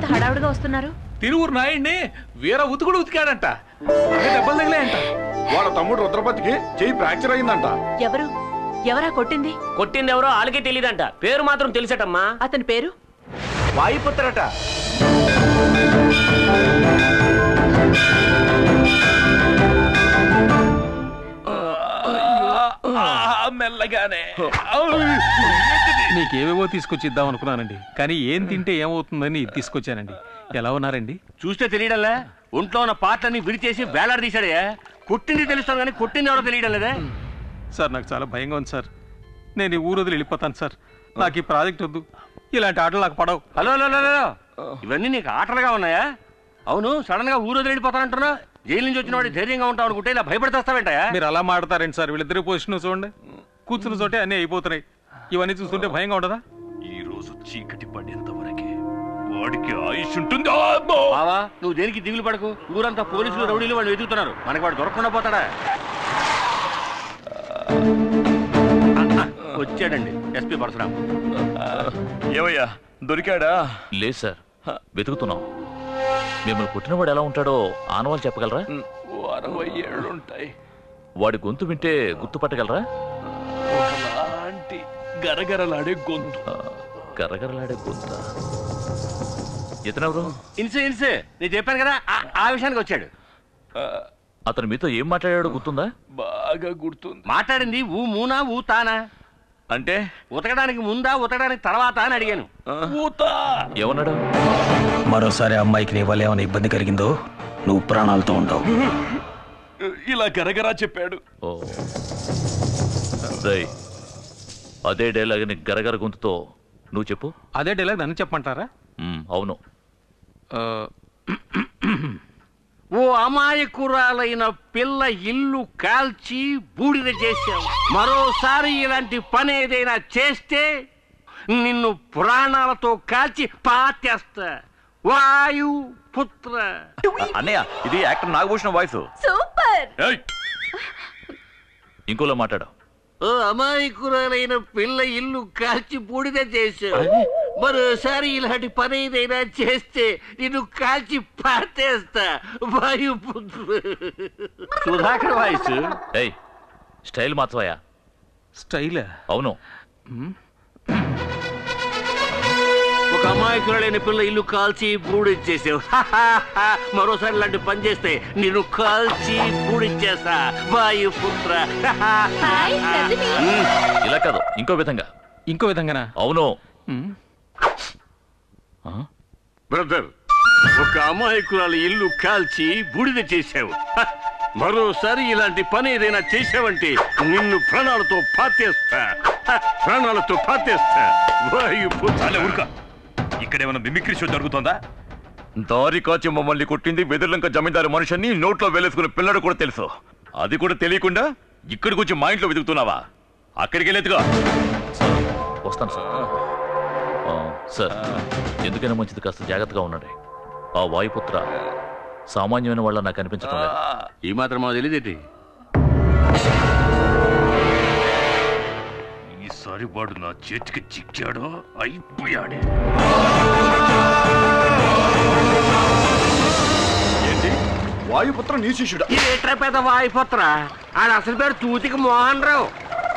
హడావుడిగా వస్తున్నారు తిరువురు నాయుడిని వీర ఉతుకుడు ఉతికాడంట బాగా దెబ్బలు తగిలాయంట వాళ్ళ తమ్ముడు రుద్రపతికి చెయ్యి ఫ్రాక్చర్ అయిందంట ఎవరు ఎవరా కొట్టింది కొట్టింది ఎవరో వాళ్ళకే తెలియదంట పేరు మాత్రం తెలిసటమ్మా అతని పేరు వాయుపుత్రట ఆ, మెల్లగానే నీకేవేవో తీసుకొచ్చి ఇద్దాం అనుకున్నానండి కానీ ఏం తింటే ఏమవుతుందని ఇది తీసుకొచ్చానండి ఎలా ఉన్నారండి చూస్తే తెలియడంలే ఒంట్లో ఉన్న పాటలన్నీ విడిచేసి వేలాడ తీశాడే కొట్టింది తెలుస్తాను కానీ కొట్టింది ఎవరో తెలియడం లేదే సార్ నాకు చాలా భయంగా ఉంది సార్ నేను ఈ ఊరు వదిలి వెళ్ళిపోతాను సార్ నాకు ఈ ప్రాజెక్ట్ వద్దు ఇలాంటి ఆటలు నాకు పడవు హలో హలో హలో, హలో ఇవన్నీ నీకు ఆటలుగా ఉన్నాయా అవును సడన్ గా ఊరు వదిలి వెళ్ళిపోతానంటున్నా జైలు నుంచి వచ్చిన వాడు ధైర్యంగా ఉంటావు అనుకుంటే ఇలా భయపడతాస్తావేంటయా మీరు అలా మాడతారండి సార్ వీళ్ళిద్దరి పొజిషన్ చూడండి కూర్చున్న చోటే అన్నీ అయిపోతున్నాయి ఇవన్నీ చూస్తుంటే భయంగా ఉండదా ఈ రోజు చీకటి పడేంత వరకే వాడికి ఆయుష్ ఉంటుంది బావా నువ్వు దేనికి దిగులు పడకు ఊరంతా పోలీసులు రౌడీలు వాళ్ళు వెతుకుతున్నారు మనకి వాడు దొరకకుండా పోతాడా ఆ, ఆ, వచ్చాడండి ఎస్పీ పరశురాం ఏమయ్యా దొరికాడా లేదు సార్ వెతుకుతున్నాం మిమ్మల్ని పుట్టినవాడు ఎలా ఉంటాడో ఆనవాళ్ళు చెప్పగలరా ఓ అరవై ఏళ్ళు ఉంటాయి వాడి గొంతు వింటే గుర్తుపట్టగలరా ఒకలాంటి గరగరలాడే గొంతు ఆ, గరగరలాడే గొంత ఇతనెవరు ఇన్సే ఇన్సే నేను చెప్పాను కదా ఆ- ఆ విషయానికి వచ్చాడు అతను మీతో ఏం మాట్లాడాడో గుర్తుందా బాగా గుర్తుంది మాట్లాడింది ఊ మూనా ఊ తానా అంటే ఉతకడానికి ముందా ఉతకడానికి తర్వాత అని అడిగాను ఏమన్నాడు మరోసారి అమ్మాయికి నీ వల్ల ఏమైనా ఇబ్బంది కలిగిందో నువ్వు ప్రాణాలతో ఉండవు ఇలా గరగరా చెప్పాడు ఓ రేయ్, అదే డైలాగ్ని గరగర గొంతుతో నువ్వు చెప్పు అదే డైలాగ్ నన్ను చెప్పమంటారా మ్, అవును ఆ, ఓ అమాయకురాలైన పిల్ల ఇల్లు కాల్చి బూడిద చేశావు మరోసారి ఇలాంటి పని ఏదైనా చేస్తే నిన్ను ప్రాణాలతో కాల్చి పాతేస్తా వాయు పుత్ర అన్నయ్య ఇది యాక్టర్ నాగభూషణ వాయిస్ సూపర్ ఇంకోలో మాట్లాడు ఓ అమాయకురాలైన పిల్ల ఇల్లు కాల్చి బూడిద చేశావు మరోసారి ఇలాంటి పని ఏదైనా చేస్తే నిన్ను కాల్చి పాతేస్తా వాయు పుత్ర సుధాకర్ వాయిస్ ఏయ్ స్టైల్ మార్చవయ్యా స్టైలా అవును ఒక అమాయకురాలైన పిల్ల ఇల్లు కాల్చి బూడిచ్చేసావు మరోసారి ఇలాంటి పని చేస్తే నిన్ను కాల్చి బూడిచ్చేస్తా వాయు పుత్ర హాయ్ రజని ఇలా కాదు ఇంకో విధంగా ఇంకో విధంగానా అవును మ్, ఆ? బ్రదర్ ఒక అమాయకురాలు ఇల్లు కాల్చి బూడిద చేశావు హ! మరోసారి ఇలాంటి పని ఏదైనా చేశావంటే నిన్ను ప్రాణాలతో పాతేస్తా హ! ప్రాణాలతో పాతేస్తా వాయు చాలే ఊరుక ఇక్కడ ఏమైనా మిమిక్రీ షో జరుగుతుందా దారి కాచి మమ్మల్ని కొట్టింది వెదుర్లంక జమీందారు మనుషుని నోట్లో వేలేసుకున్న పిల్లడు కూడా తెలుసు అది కూడా తెలియకుండా ఇక్కడికి వచ్చి మా ఇంట్లో వెతుకుతున్నావా అక్కడికి వెళ్ళేదిగా సార్ వస్తాను సార్ ఆ, సార్ ఎందుకైనా మంచిది కాస్త జాగ్రత్తగా ఉండండి ఆ వాయుపుత్ర సామాన్యమైన వాళ్ళ నాకు అనిపించడం లేదు ఈ మాత్రం మాకు తెలియదేటి ఈసారి వాడు నా చేతికి చిక్కాడో అయిపోయాడే ఏంటి వాయుపుత్ర నీ శిష్యుడా ఇదేట్రా పెద్ద వాయుపుత్ర ఆడ అసలు పేరు తూతికి మోహన్ రావు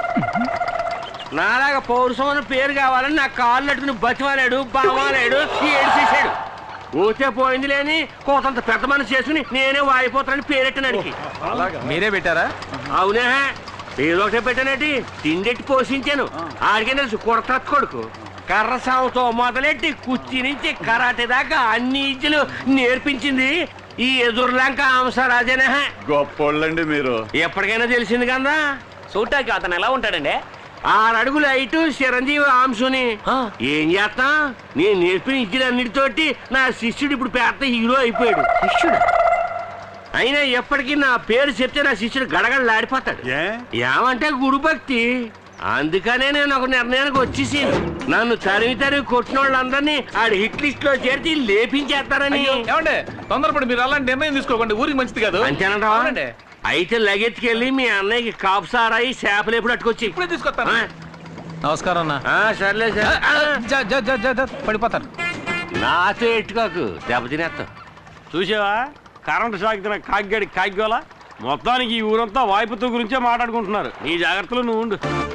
నాలాగా పౌరుషం అనే పేరు కావాలని నా కాళ్ళు అట్టుకుని బతిమాలాడు బామాలాడు ఏడు చేశాడు పోతే పోయింది లేని కోతంత పెద్ద మనసు చేసుకుని నేనే వాయిపోతానని పేరెట్టినానికి మీరే పెట్టారా అవునే ఏదో ఒకటే పెట్టానేటి తిండెట్టి పోషించాను ఆడికే తెలుసు కొడత కొడుకు కర్ర సాగుతో మొదలెట్టి కుర్చీ నుంచి కరాటే దాకా అన్ని ఇజ్జలు నేర్పించింది ఈ ఎదురులంక అంశరాజనే గొప్పోళ్ళండి మీరు ఎప్పటికైనా తెలిసింది కదా చూడటానికి అతను ఎలా ఉంటాడండి ఆరు అడుగులు ఐటు చిరంజీవి ఆంశుని ఆ. ఏం చేస్తా నేను నేర్పిన ఇచ్చిన అన్నిటితోటి నా శిష్యుడు ఇప్పుడు పెద్ద హీరో అయిపోయాడు శిష్యుడు అయినా ఎప్పటికీ నా పేరు చెప్తే నా శిష్యుడు గడగడలాడిపోతాడు ఏ ఏమంటే గురు భక్తి అందుకనే నేను ఒక నిర్ణయానికి వచ్చేసి నన్ను తరిమి తరిమి కొట్టిన వాళ్ళందరినీ ఆడి హిట్ లిస్ట్ లో చేర్చి లేపించేస్తారని ఏమండి తొందరపడి మీరు అలాంటి నిర్ణయం తీసుకోకండి ఊరికి మంచిది కాదు అంతేనంటావా అవునండి. అయితే లగెత్తుకెళ్ళి మీ అన్నయ్యకి కాపు సారాయి చేపలు ఎప్పుడు అట్టుకొచ్చి ఇప్పుడే తీసుకొస్తాను ఆ, నమస్కారం అన్న ఆ, సర్లే సరే ఆ, జ- జ- జ- జ- జ- పడిపోతారు నాతో ఎట్టుకోకు దెబ్బతినేస్తా చూసావా కరెంటు షాక్ తిన కాగ్గాడి కాగ్గోలా మొత్తానికి ఈ ఊరంతా వాయిపుతో గురించే మాట్లాడుకుంటున్నారు నీ జాగ్రత్తలో నువ్వు ఉండు